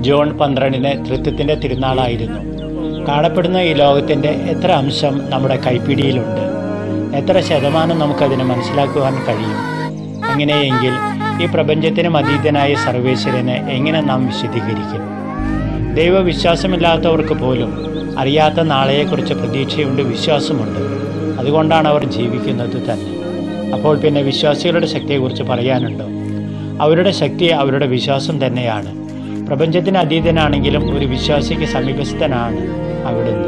June പന്ത്രണ്ടിന് തൃത്വത്തിൻ്റെ തിരുനാളായിരുന്നു കാണപ്പെടുന്ന ഈ ലോകത്തിൻ്റെ എത്ര അംശം നമ്മുടെ കൈപ്പിടിയിലുണ്ട് എത്ര ശതമാനം നമുക്കതിനെ മനസ്സിലാക്കുവാൻ കഴിയും അങ്ങനെയെങ്കിൽ ഈ പ്രപഞ്ചത്തിനും അതീതനായ സർവേശ്വരനെ എങ്ങനെ നാം വിശദീകരിക്കും ദൈവവിശ്വാസമില്ലാത്തവർക്ക് പോലും അറിയാത്ത നാളെയെക്കുറിച്ച് പ്രതീക്ഷയുണ്ട് വിശ്വാസമുണ്ട് അതുകൊണ്ടാണ് അവർ ജീവിക്കുന്നത് തന്നെ അപ്പോൾ പിന്നെ വിശ്വാസികളുടെ ശക്തിയെക്കുറിച്ച് പറയാനുണ്ടോ അവരുടെ ശക്തി അവരുടെ വിശ്വാസം തന്നെയാണ് പ്രപഞ്ചത്തിന് അതീതനാണെങ്കിലും ഒരു വിശ്വാസിക്ക് സമീപസ്ഥനാണ് അവിടുന്ന്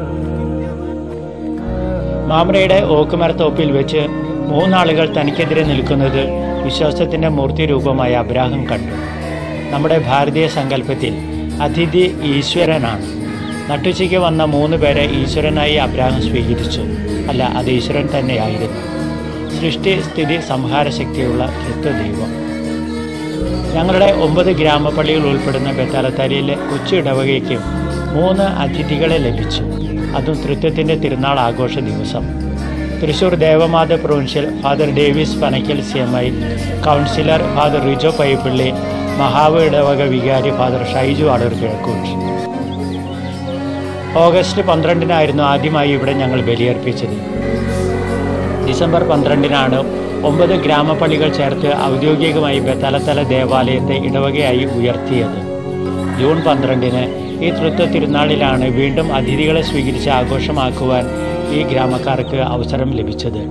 മാമറയുടെ ഓക്കുമരത്തോപ്പിൽ വെച്ച് മൂന്നാളുകൾ തനിക്കെതിരെ നിൽക്കുന്നത് വിശ്വാസത്തിൻ്റെ മൂർത്തി രൂപമായ അബ്രാഹം കണ്ടു നമ്മുടെ ഭാരതീയ സങ്കല്പത്തിൽ അതിഥി ഈശ്വരനാണ് നട്ടുച്ചയ്ക്ക് വന്ന മൂന്ന് പേരെ ഈശ്വരനായി അബ്രാഹം സ്വീകരിച്ചു അല്ല അത് ഈശ്വരൻ തന്നെയായിരുന്നു സൃഷ്ടി സ്ഥിതി സംഹാര ശക്തിയുള്ള തൃത്വദൈവം ഞങ്ങളുടെ ഒമ്പത് ഗ്രാമപ്പള്ളികൾ ഉൾപ്പെടുന്ന ബത്താലത്താരിയിലെ കൊച്ചു ഇടവകയ്ക്കും മൂന്ന് അതിഥികളെ ലഭിച്ചു അതും തൃത്വത്തിൻ്റെ തിരുനാൾ ആഘോഷ ദിവസം Thrissur Devamatha provincial Father Davis Panakkal C M I councillor Father Rijo Paipilly മഹാവ് ഇടവക വികാരി ഫാദർ ഷൈജു അടൂർ കിഴക്കൂട്ട് ഓഗസ്റ്റ് പന്ത്രണ്ടിനായിരുന്നു ആദ്യമായി ഇവിടെ ഞങ്ങൾ ബലിയർപ്പിച്ചത് ഡിസംബർ പന്ത്രണ്ടിനാണ് ഒമ്പത് ഗ്രാമപ്പള്ളികൾ ചേർത്ത് ഔദ്യോഗികമായി ബത്തലത്തല ദേവാലയത്തെ ഇടവകയായി ഉയർത്തിയത് ജൂൺ പന്ത്രണ്ടിന് ഈ തൃത്വ തിരുനാളിലാണ് വീണ്ടും അതിഥികളെ സ്വീകരിച്ച് ആഘോഷമാക്കുവാൻ ഈ ഗ്രാമക്കാർക്ക് അവസരം ലഭിച്ചത്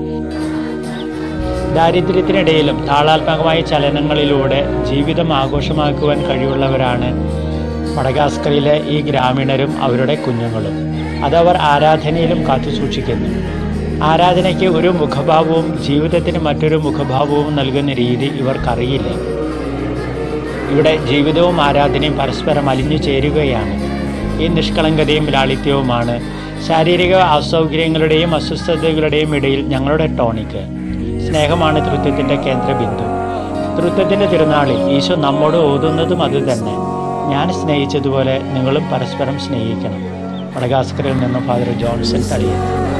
ദാരിദ്ര്യത്തിനിടയിലും താളാത്മകമായ ചലനങ്ങളിലൂടെ ജീവിതം ആഘോഷമാക്കുവാൻ കഴിവുള്ളവരാണ് മഡഗാസ്കറിലെ ഈ ഗ്രാമീണരും അവരുടെ കുഞ്ഞുങ്ങളും അതവർ ആരാധനയിലും കാത്തുസൂക്ഷിക്കുന്നു ആരാധനയ്ക്ക് ഒരു മുഖഭാവവും ജീവിതത്തിന് മറ്റൊരു മുഖഭാവവും നൽകുന്ന രീതി ഇവർക്കറിയില്ല ഇവിടെ ജീവിതവും ആരാധനയും പരസ്പരം അലിഞ്ഞു ചേരുകയാണ് ഈ നിഷ്കളങ്കതയും ലാളിത്യവുമാണ് ശാരീരിക അസൗകര്യങ്ങളുടെയും അസ്വസ്ഥതകളുടെയും ഇടയിൽ ഞങ്ങളുടെ ടോണിക്ക് സ്നേഹമാണ് തൃത്വത്തിൻ്റെ കേന്ദ്രബിന്ദു തൃത്വത്തിൻ്റെ തിരുനാളിൽ ഈശോ നമ്മോട് ഓതുന്നതും അതുതന്നെ ഞാൻ സ്നേഹിച്ചതുപോലെ നിങ്ങളും പരസ്പരം സ്നേഹിക്കണം മടഗാസ്കറിൽ നിന്നും ഫാദർ ജോൺസൺ തളിയത്